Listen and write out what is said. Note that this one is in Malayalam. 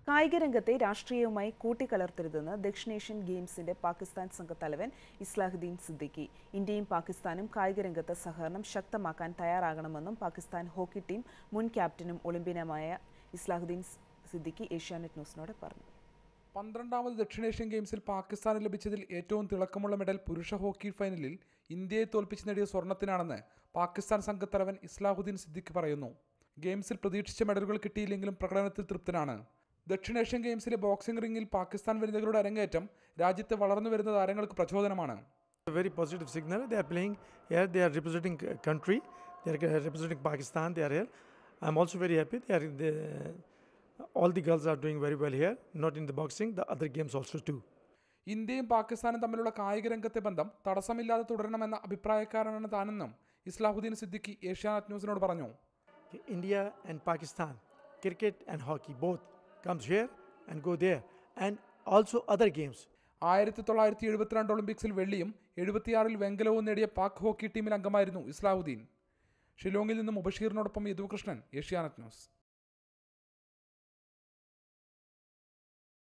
കായികരംഗത്തെ രാഷ്ട്രീയവുമായി കൂട്ടിക്കലർത്തരുതെന്ന് ദക്ഷിണേഷ്യൻ ഗെയിംസിന്റെ പാകിസ്ഥാൻ സംഘത്തലവൻ ഇസ്ലാഹുദ്ദീൻ സിദ്ദിഖി ഇന്ത്യയും പാകിസ്ഥാനും കായികരംഗത്ത് സഹകരണം ശക്തമാക്കാൻ തയ്യാറാകണമെന്നും പാകിസ്ഥാൻ ഹോക്കി ടീം മുൻ ക്യാപ്റ്റനും ഒളിമ്പ്യനുമായ ഇസ്ലാഹുദ്ദീൻ സിദ്ദിഖി ഏഷ്യാനെറ്റ് ന്യൂസിനോട് പറഞ്ഞു പന്ത്രണ്ടാമത് ദക്ഷിണേഷ്യൻ ഗെയിംസിൽ പാകിസ്ഥാന് ലഭിച്ചതിൽ ഏറ്റവും തിളക്കമുള്ള മെഡൽ പുരുഷ ഹോക്കി ഫൈനലിൽ ഇന്ത്യയെ തോൽപ്പിച്ച് നേടിയ സ്വർണത്തിനാണെന്ന് പാകിസ്ഥാൻ സംഘത്തലവൻ ഇസ്ലാഹുദ്ദീൻ സിദ്ദിഖ് പറയുന്നു ഗെയിംസിൽ പ്രതീക്ഷിച്ച മെഡലുകൾ കിട്ടിയില്ലെങ്കിലും പ്രകടനത്തിൽ തൃപ്തനാണ് ദക്ഷിണേഷ്യൻ ഗെയിംസിലെ ബോക്സിംഗ് റിംഗിൽ പാകിസ്ഥാൻ വനിതകളുടെ അരങ്ങേറ്റം രാജ്യത്തെ വളർന്നു വരുന്ന താരങ്ങൾക്ക് പ്രചോദനമാണ് a very positive signal. They are playing here. They are representing c- country. They are uh, representing Pakistan. They are here. I'm also very happy. They are the, all the girls are doing very well here. Not in the boxing, the other games also too. ഇന്ത്യയും പാകിസ്ഥാനും തമ്മിലുള്ള കായിക രംഗത്തെ ബന്ധം തടസ്സമില്ലാതെ തുടരണമെന്ന അഭിപ്രായക്കാരനാണ് താനെന്നും ഇസ്ലാഹുദ്ദീൻ സിദ്ദിഖി ഏഷ്യാനെറ്റ് ന്യൂസിനോട് പറഞ്ഞു Okay, India and Pakistan, cricket and hockey both comes here and go there, and also other games. ആയിരത്തി തൊള്ളായിരത്തി എഴുപത്തിരണ്ട് ഒളിമ്പിക്സിൽ വെള്ളിയും എഴുപത്തിയാറിൽ വെങ്കലവും നേടിയ പാക് ഹോക്കി ടീമിൽ അംഗമായിരുന്നു ഇസ്ലാഹുദ്ദീൻ ഷിലോങ്ങിൽ നിന്നും മുബഷീറിനോടൊപ്പം യദുകൃഷ്ണൻ ഏഷ്യാനെറ്റ് ന്യൂസ്